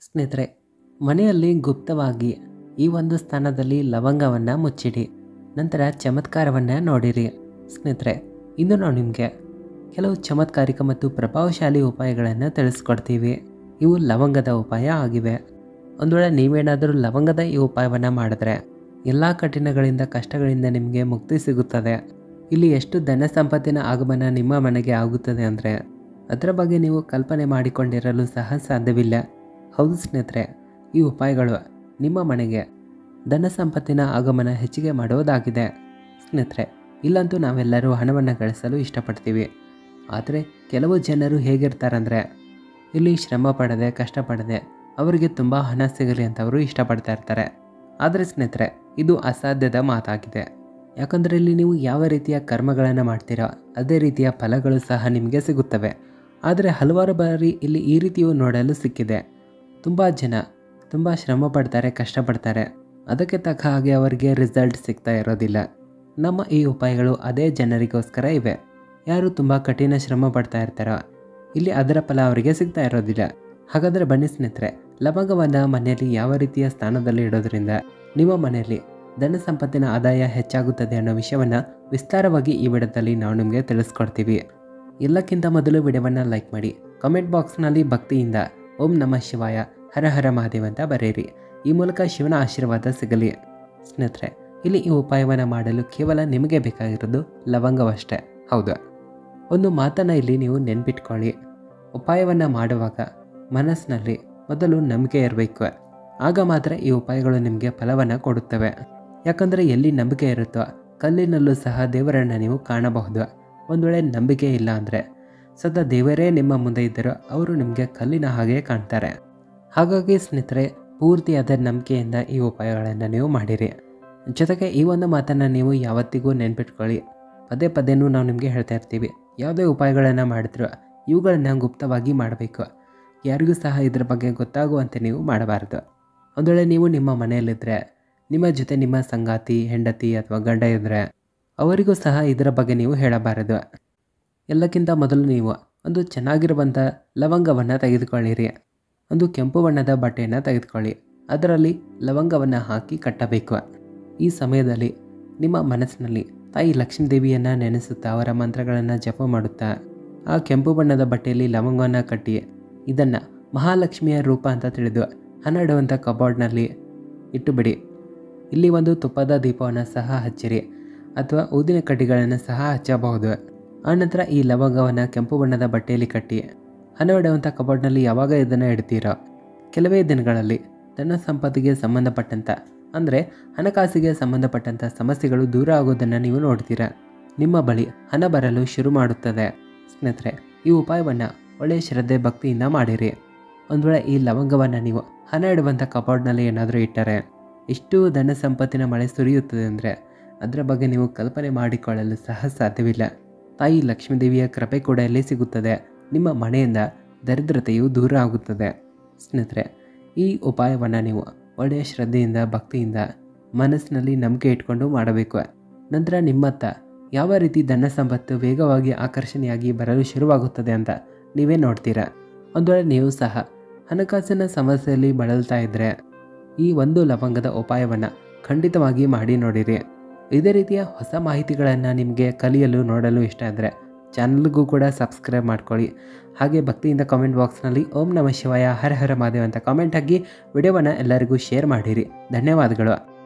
ಸ್ನೇಹಿತರೆ ಮನೆಯಲ್ಲಿ ಗುಪ್ತವಾಗಿ ಈ ಒಂದು ಸ್ಥಾನದಲ್ಲಿ ಲವಂಗವನ್ನು ಮುಚ್ಚಿಡಿ ನಂತರ ಚಮತ್ಕಾರವನ್ನು ನೋಡಿರಿ ಸ್ನೇಹಿತರೆ ಇಂದು ನಾವು ನಿಮಗೆ ಕೆಲವು ಚಮತ್ಕಾರಿಕ ಮತ್ತು ಪ್ರಭಾವಶಾಲಿ ಉಪಾಯಗಳನ್ನು ತಿಳಿಸ್ಕೊಡ್ತೀವಿ ಇವು ಲವಂಗದ ಉಪಾಯ ಆಗಿವೆ ಒಂದು ವೇಳೆ ನೀವೇನಾದರೂ ಲವಂಗದ ಈ ಉಪಾಯವನ್ನು ಮಾಡಿದ್ರೆ ಎಲ್ಲ ಕಠಿಣಗಳಿಂದ ಕಷ್ಟಗಳಿಂದ ನಿಮಗೆ ಮುಕ್ತಿ ಸಿಗುತ್ತದೆ ಇಲ್ಲಿ ಎಷ್ಟು ಧನ ಸಂಪತ್ತಿನ ಆಗಮನ ನಿಮ್ಮ ಮನೆಗೆ ಆಗುತ್ತದೆ ಅಂದರೆ ಅದರ ಬಗ್ಗೆ ನೀವು ಕಲ್ಪನೆ ಮಾಡಿಕೊಂಡಿರಲು ಸಹ ಸಾಧ್ಯವಿಲ್ಲ ಹೌದು ಸ್ನೇಹಿತರೆ ಈ ಉಪಾಯಗಳು ನಿಮ್ಮ ಮನೆಗೆ ಧನ ಸಂಪತ್ತಿನ ಆಗಮನ ಹೆಚ್ಚಿಗೆ ಮಾಡುವುದಾಗಿದೆ ಸ್ನೇಹಿತರೆ ಇಲ್ಲಂತೂ ನಾವೆಲ್ಲರೂ ಹಣವನ್ನು ಗಳಿಸಲು ಇಷ್ಟಪಡ್ತೀವಿ ಆದರೆ ಕೆಲವು ಜನರು ಹೇಗಿರ್ತಾರಂದರೆ ಇಲ್ಲಿ ಶ್ರಮ ಪಡದೆ ಕಷ್ಟಪಡದೆ ಅವರಿಗೆ ತುಂಬ ಹಣ ಸಿಗಲಿ ಅಂತ ಅವರು ಇಷ್ಟಪಡ್ತಾ ಇರ್ತಾರೆ ಆದರೆ ಸ್ನೇಹಿತರೆ ಇದು ಅಸಾಧ್ಯದ ಮಾತಾಗಿದೆ ಯಾಕಂದರೆ ಇಲ್ಲಿ ನೀವು ಯಾವ ರೀತಿಯ ಕರ್ಮಗಳನ್ನು ಮಾಡ್ತೀರೋ ಅದೇ ರೀತಿಯ ಫಲಗಳು ಸಹ ನಿಮಗೆ ಸಿಗುತ್ತವೆ ಆದರೆ ಹಲವಾರು ಬಾರಿ ಇಲ್ಲಿ ಈ ರೀತಿಯು ನೋಡಲು ಸಿಕ್ಕಿದೆ ತುಂಬ ಜನ ತುಂಬ ಶ್ರಮ ಪಡ್ತಾರೆ ಕಷ್ಟಪಡ್ತಾರೆ ಅದಕ್ಕೆ ತಕ್ಕ ಹಾಗೆ ಅವರಿಗೆ ರಿಸಲ್ಟ್ ಸಿಗ್ತಾ ಇರೋದಿಲ್ಲ ನಮ್ಮ ಈ ಉಪಾಯಗಳು ಅದೇ ಜನರಿಗೋಸ್ಕರ ಇವೆ ಯಾರು ತುಂಬ ಕಠಿಣ ಶ್ರಮ ಪಡ್ತಾ ಇರ್ತಾರೋ ಇಲ್ಲಿ ಅದರ ಫಲ ಅವರಿಗೆ ಸಿಗ್ತಾ ಇರೋದಿಲ್ಲ ಹಾಗಾದರೆ ಬನ್ನಿ ಸ್ನೇಹಿತರೆ ಲವಂಗವನ್ನು ಮನೆಯಲ್ಲಿ ಯಾವ ರೀತಿಯ ಸ್ಥಾನದಲ್ಲಿ ಇಡೋದ್ರಿಂದ ನಿಮ್ಮ ಮನೆಯಲ್ಲಿ ಧನ ಸಂಪತ್ತಿನ ಆದಾಯ ಹೆಚ್ಚಾಗುತ್ತದೆ ಅನ್ನೋ ವಿಷಯವನ್ನು ವಿಸ್ತಾರವಾಗಿ ಈ ವಿಡಿಯೋದಲ್ಲಿ ನಾವು ನಿಮಗೆ ತಿಳಿಸ್ಕೊಡ್ತೀವಿ ಎಲ್ಲಕ್ಕಿಂತ ಮೊದಲು ವಿಡಿಯೋವನ್ನು ಲೈಕ್ ಮಾಡಿ ಕಮೆಂಟ್ ಬಾಕ್ಸ್ನಲ್ಲಿ ಭಕ್ತಿಯಿಂದ ಓಂ ನಮಃ ಶಿವಾಯ ಹರ ಹರ ಮಹಾದೇವ್ ಅಂತ ಬರೆಯಿರಿ ಈ ಮೂಲಕ ಶಿವನ ಆಶೀರ್ವಾದ ಸಿಗಲಿ ಸ್ನೇಹಿತರೆ ಇಲ್ಲಿ ಈ ಉಪಾಯವನ್ನು ಮಾಡಲು ಕೇವಲ ನಿಮಗೆ ಬೇಕಾಗಿರೋದು ಲವಂಗವಷ್ಟೇ ಹೌದು ಒಂದು ಮಾತನ್ನು ಇಲ್ಲಿ ನೀವು ನೆನ್ಪಿಟ್ಕೊಳ್ಳಿ ಉಪಾಯವನ್ನು ಮಾಡುವಾಗ ಮನಸ್ಸಿನಲ್ಲಿ ಮೊದಲು ನಂಬಿಕೆ ಇರಬೇಕು ಆಗ ಮಾತ್ರ ಈ ಉಪಾಯಗಳು ನಿಮಗೆ ಫಲವನ್ನು ಕೊಡುತ್ತವೆ ಯಾಕಂದರೆ ಎಲ್ಲಿ ನಂಬಿಕೆ ಇರುತ್ತೋ ಕಲ್ಲಿನಲ್ಲೂ ಸಹ ದೇವರನ್ನು ನೀವು ಕಾಣಬಹುದು ಒಂದು ವೇಳೆ ನಂಬಿಕೆ ಇಲ್ಲ ಅಂದರೆ ಸದಾ ದೇವರೇ ನಿಮ್ಮ ಮುಂದೆ ಇದ್ದರೂ ಅವರು ನಿಮಗೆ ಕಲ್ಲಿನ ಹಾಗೆ ಕಾಣ್ತಾರೆ ಹಾಗಾಗಿ ಸ್ನೇಹಿತರೆ ಪೂರ್ತಿಯಾದ ನಂಬಿಕೆಯಿಂದ ಈ ಉಪಾಯಗಳನ್ನು ನೀವು ಮಾಡಿರಿ ಜೊತೆಗೆ ಈ ಒಂದು ಮಾತನ್ನು ನೀವು ಯಾವತ್ತಿಗೂ ನೆನ್ಪಿಟ್ಕೊಳ್ಳಿ ಪದೇ ಪದೇನೂ ನಾವು ನಿಮಗೆ ಹೇಳ್ತಾ ಇರ್ತೀವಿ ಯಾವುದೇ ಉಪಾಯಗಳನ್ನು ಮಾಡಿದ್ರು ಇವುಗಳನ್ನು ಗುಪ್ತವಾಗಿ ಮಾಡಬೇಕು ಯಾರಿಗೂ ಸಹ ಇದರ ಬಗ್ಗೆ ಗೊತ್ತಾಗುವಂತೆ ನೀವು ಮಾಡಬಾರ್ದು ಒಂದು ವೇಳೆ ನೀವು ನಿಮ್ಮ ಮನೆಯಲ್ಲಿದ್ದರೆ ನಿಮ್ಮ ಜೊತೆ ನಿಮ್ಮ ಸಂಗಾತಿ ಹೆಂಡತಿ ಅಥವಾ ಗಂಡ ಇದ್ದರೆ ಅವರಿಗೂ ಸಹ ಇದರ ಬಗ್ಗೆ ನೀವು ಹೇಳಬಾರದು ಎಲ್ಲಕ್ಕಿಂತ ಮೊದಲು ನೀವು ಒಂದು ಚೆನ್ನಾಗಿರುವಂಥ ಲವಂಗವನ್ನು ತೆಗೆದುಕೊಳ್ಳಿರಿ ಒಂದು ಕೆಂಪು ಬಣ್ಣದ ಬಟ್ಟೆಯನ್ನು ತೆಗೆದುಕೊಳ್ಳಿ ಅದರಲ್ಲಿ ಲವಂಗವನ್ನು ಹಾಕಿ ಕಟ್ಟಬೇಕು ಈ ಸಮಯದಲ್ಲಿ ನಿಮ್ಮ ಮನಸ್ಸಿನಲ್ಲಿ ತಾಯಿ ಲಕ್ಷ್ಮೀ ದೇವಿಯನ್ನು ನೆನೆಸುತ್ತಾ ಅವರ ಮಂತ್ರಗಳನ್ನು ಜಪ ಮಾಡುತ್ತಾ ಆ ಕೆಂಪು ಬಣ್ಣದ ಬಟ್ಟೆಯಲ್ಲಿ ಲವಂಗವನ್ನು ಕಟ್ಟಿ ಇದನ್ನು ಮಹಾಲಕ್ಷ್ಮಿಯ ರೂಪ ಅಂತ ತಿಳಿದು ಹಣ ಇಡುವಂಥ ಕಬೋರ್ಡ್ನಲ್ಲಿ ಇಟ್ಟುಬಿಡಿ ಇಲ್ಲಿ ಒಂದು ತುಪ್ಪದ ದೀಪವನ್ನು ಸಹ ಹಚ್ಚಿರಿ ಅಥವಾ ಊದಿನ ಕಡ್ಡಿಗಳನ್ನು ಸಹ ಹಚ್ಚಬಹುದು ಆನಂತರ ಈ ಲವಂಗವನ್ನು ಕೆಂಪು ಬಣ್ಣದ ಬಟ್ಟೆಯಲ್ಲಿ ಕಟ್ಟಿ ಹಣ ಇಡುವಂಥ ಕಬೋರ್ಡ್ನಲ್ಲಿ ಯಾವಾಗ ಇದನ್ನು ಇಡ್ತೀರೋ ಕೆಲವೇ ದಿನಗಳಲ್ಲಿ ಧನ ಸಂಪತ್ತಿಗೆ ಸಂಬಂಧಪಟ್ಟಂಥ ಅಂದರೆ ಹಣಕಾಸಿಗೆ ಸಂಬಂಧಪಟ್ಟಂಥ ಸಮಸ್ಯೆಗಳು ದೂರ ಆಗೋದನ್ನು ನೀವು ನೋಡ್ತೀರಾ ನಿಮ್ಮ ಬಳಿ ಹಣ ಬರಲು ಶುರು ಮಾಡುತ್ತದೆ ಸ್ನೇಹಿತರೆ ಈ ಉಪಾಯವನ್ನು ಒಳ್ಳೆಯ ಶ್ರದ್ಧೆ ಭಕ್ತಿಯಿಂದ ಮಾಡಿರಿ ಒಂದು ವೇಳೆ ಈ ಲವಂಗವನ್ನು ನೀವು ಹಣ ಇಡುವಂಥ ಕಬೋರ್ಡ್ನಲ್ಲಿ ಏನಾದರೂ ಇಟ್ಟರೆ ಎಷ್ಟು ಧನ ಸಂಪತ್ತಿನ ಮಳೆ ಸುರಿಯುತ್ತದೆ ಅಂದರೆ ಅದರ ಬಗ್ಗೆ ನೀವು ಕಲ್ಪನೆ ಮಾಡಿಕೊಳ್ಳಲು ಸಹ ಸಾಧ್ಯವಿಲ್ಲ ತಾಯಿ ಲಕ್ಷ್ಮೀದೇವಿಯ ಕೃಪೆ ಕೂಡ ಇಲ್ಲಿ ಸಿಗುತ್ತದೆ ನಿಮ್ಮ ಮನೆಯಿಂದ ದರಿದ್ರತೆಯು ದೂರ ಆಗುತ್ತದೆ ಸ್ನೇಹಿತರೆ ಈ ಉಪಾಯವನ್ನು ನೀವು ಒಳ್ಳೆಯ ಶ್ರದ್ಧೆಯಿಂದ ಭಕ್ತಿಯಿಂದ ಮನಸ್ಸಿನಲ್ಲಿ ನಂಬಿಕೆ ಇಟ್ಕೊಂಡು ಮಾಡಬೇಕು ನಂತರ ನಿಮ್ಮತ್ತ ಯಾವ ರೀತಿ ಧನ ಸಂಪತ್ತು ವೇಗವಾಗಿ ಆಕರ್ಷಣೆಯಾಗಿ ಬರಲು ಶುರುವಾಗುತ್ತದೆ ಅಂತ ನೀವೇ ನೋಡ್ತೀರಾ ಒಂದು ವೇಳೆ ನೀವು ಸಹ ಹಣಕಾಸಿನ ಸಮಸ್ಯೆಯಲ್ಲಿ ಬಳಲ್ತಾ ಇದ್ದರೆ ಈ ಒಂದು ಲವಂಗದ ಉಪಾಯವನ್ನು ಖಂಡಿತವಾಗಿ ಮಾಡಿ ನೋಡಿರಿ ಇದೇ ರೀತಿಯ ಹೊಸ ಮಾಹಿತಿಗಳನ್ನು ನಿಮಗೆ ಕಲಿಯಲು ನೋಡಲು ಇಷ್ಟ ಆದರೆ ಚಾನಲ್ಗೂ ಕೂಡ ಸಬ್ಸ್ಕ್ರೈಬ್ ಮಾಡ್ಕೊಳ್ಳಿ ಹಾಗೆ ಭಕ್ತಿಯಿಂದ ಕಾಮೆಂಟ್ ಬಾಕ್ಸ್ನಲ್ಲಿ ಓಂ ನಮ ಶಿವಾಯ ಹರ ಹರ ಮಾದೇವ್ ಅಂತ ಕಾಮೆಂಟ್ ಹಾಕಿ ವಿಡಿಯೋವನ್ನು ಎಲ್ಲರಿಗೂ ಶೇರ್ ಮಾಡಿರಿ ಧನ್ಯವಾದಗಳು